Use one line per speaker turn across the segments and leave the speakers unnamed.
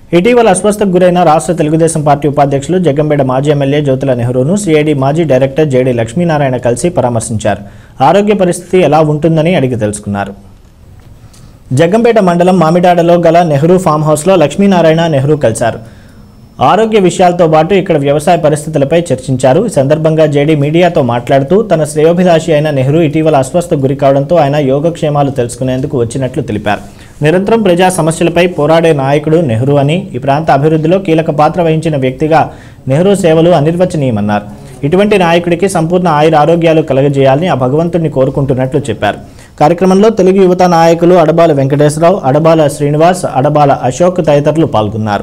ఇటీవల అస్వస్థకు గురైన రాష్ట్ర తెలుగుదేశం పార్టీ ఉపాధ్యక్షులు జగ్గంపేట మాజీ ఎమ్మెల్యే జ్యోతుల నెహ్రూను సిఐడి మాజీ డైరెక్టర్ జేడి లక్ష్మీనారాయణ కలిసి పరామర్శించారు ఆరోగ్య పరిస్థితి ఎలా ఉంటుందని అడిగి తెలుసుకున్నారు జగ్గంపేట మండలం మామిడాడలో గల నెహ్రూ ఫామ్ హౌస్లో లక్ష్మీనారాయణ నెహ్రూ కలిశారు ఆరోగ్య విషయాలతో పాటు ఇక్కడ వ్యవసాయ పరిస్థితులపై చర్చించారు ఈ సందర్భంగా జేడీ మీడియాతో మాట్లాడుతూ తన శ్రేయోభిలాషి అయిన నెహ్రూ ఇటీవల అస్వస్థకు గురి కావడంతో ఆయన యోగక్షేమాలు తెలుసుకునేందుకు వచ్చినట్లు తెలిపారు నిరంతరం ప్రజా సమస్యలపై పోరాడే నాయకుడు నెహ్రూ అని ఈ ప్రాంత అభివృద్ధిలో కీలక పాత్ర వహించిన వ్యక్తిగా నెహ్రూ సేవలు అనిర్వచనీయమన్నారు ఇటువంటి నాయకుడికి సంపూర్ణ ఆయుర ఆరోగ్యాలు కలగజేయాలని ఆ భగవంతుడిని కోరుకుంటున్నట్లు చెప్పారు కార్యక్రమంలో తెలుగు యువత నాయకులు అడబాల వెంకటేశ్వరరావు అడబాల శ్రీనివాస్ అడబాల అశోక్ తదితరులు పాల్గొన్నారు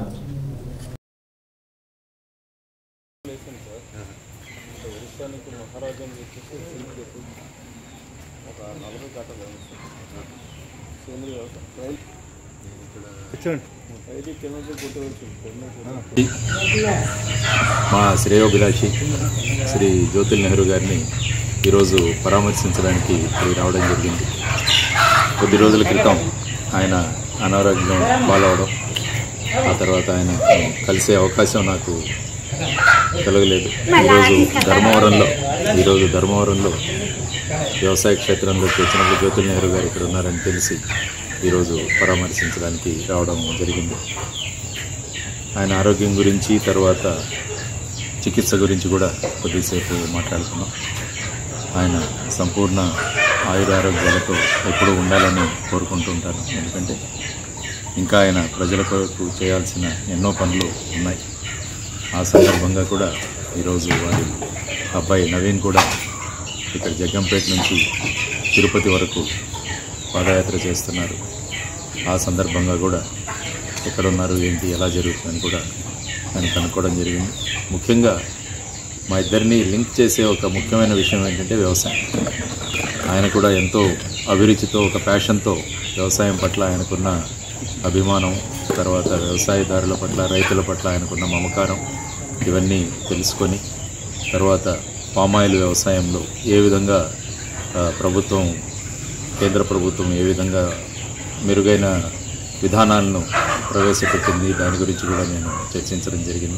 మా శ్రేయోభిలాషి శ్రీ జ్యోతిల్ నెహ్రూ గారిని ఈరోజు పరామర్శించడానికి ఇక్కడికి రావడం జరిగింది కొద్ది రోజుల క్రితం ఆయన అనారోగ్యం పాలవడం ఆ తర్వాత ఆయన కలిసే అవకాశం నాకు కలగలేదు ఈరోజు ధర్మవరంలో ఈరోజు ధర్మవరంలో వ్యవసాయ క్షేత్రంలోకి వచ్చినప్పుడు జ్యోతిల్ నెహ్రూ గారు ఇక్కడ ఉన్నారని తెలిసి ఈరోజు పరామర్శించడానికి రావడం జరిగింది ఆయన ఆరోగ్యం గురించి తర్వాత చికిత్స గురించి కూడా కొద్దిసేపు మాట్లాడుకున్నాం ఆయన సంపూర్ణ ఆయురారోగ్యాలతో ఎప్పుడూ ఉండాలని కోరుకుంటుంటాను ఎందుకంటే ఇంకా ఆయన ప్రజల కొరకు చేయాల్సిన ఎన్నో పనులు ఉన్నాయి ఆ సందర్భంగా కూడా ఈరోజు వారి అబ్బాయి నవీన్ కూడా ఇక్కడ జగ్గంపేట నుంచి తిరుపతి వరకు పాదయాత్ర చేస్తున్నారు ఆ సందర్భంగా కూడా ఎక్కడున్నారు ఏంటి ఎలా జరుగుతుందని కూడా నేను కనుక్కోవడం జరిగింది ముఖ్యంగా మా ఇద్దరిని లింక్ చేసే ఒక ముఖ్యమైన విషయం ఏంటంటే వ్యవసాయం ఆయన కూడా ఎంతో అభిరుచితో ఒక ప్యాషన్తో వ్యవసాయం పట్ల ఆయనకున్న అభిమానం తర్వాత వ్యవసాయదారుల పట్ల రైతుల పట్ల ఆయనకున్న మమకారం ఇవన్నీ తెలుసుకొని తర్వాత పామాయిల్ వ్యవసాయంలో ఏ విధంగా ఆ, ప్రభుత్వం కేంద్ర ప్రభుత్వం ఏ విధంగా మెరుగైన విధానాలను ప్రవేశపెట్టింది దాని గురించి కూడా నేను చర్చించడం జరిగింది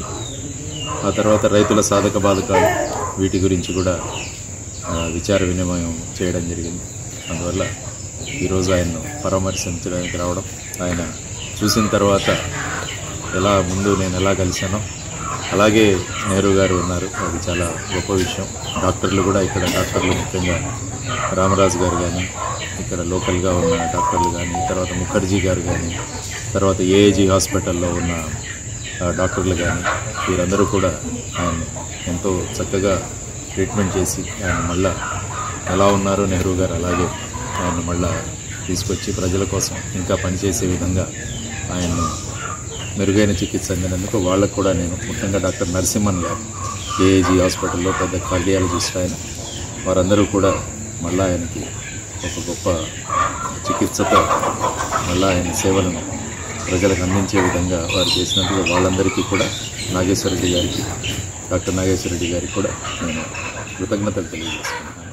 ఆ తర్వాత రైతుల సాధక బాధకాలు వీటి గురించి కూడా ఆ, విచార వినిమయం చేయడం జరిగింది అందువల్ల ఈరోజు ఆయన్ను పరామర్శించడానికి రావడం ఆయన చూసిన తర్వాత ఎలా ముందు నేను ఎలా కలిశానో అలాగే నెహ్రూ గారు ఉన్నారు అది చాలా గొప్ప విషయం డాక్టర్లు కూడా ఇక్కడ డాక్టర్లు ముఖ్యంగా రామరాజు గారు కానీ ఇక్కడ లోకల్గా ఉన్న డాక్టర్లు కానీ తర్వాత ముఖర్జీ గారు కానీ తర్వాత ఏఏజీ హాస్పిటల్లో ఉన్న ఆ, డాక్టర్లు కానీ వీరందరూ కూడా ఆయన ఎంతో చక్కగా ట్రీట్మెంట్ చేసి ఆయన మళ్ళా ఎలా ఉన్నారో నెహ్రూ గారు అలాగే ఆయన మళ్ళా తీసుకొచ్చి ప్రజల కోసం ఇంకా పనిచేసే విధంగా ఆయన్ను మెరుగైన చికిత్స అందినందుకు వాళ్ళకు కూడా నేను ముఖ్యంగా డాక్టర్ నరసింహన్ గారు ఏఏజీ హాస్పిటల్లో పెద్ద కార్డియాలజిస్ట్ ఆయన వారందరూ కూడా మళ్ళా ఆయనకి ఒక గొప్ప చికిత్సతో మళ్ళా ఆయన సేవలను ప్రజలకు అందించే విధంగా వారు చేసినందుకు వాళ్ళందరికీ కూడా నాగేశ్వర రెడ్డి గారికి డాక్టర్ నాగేశ్వర రెడ్డి గారికి కూడా నేను కృతజ్ఞతలు తెలియజేస్తున్నాను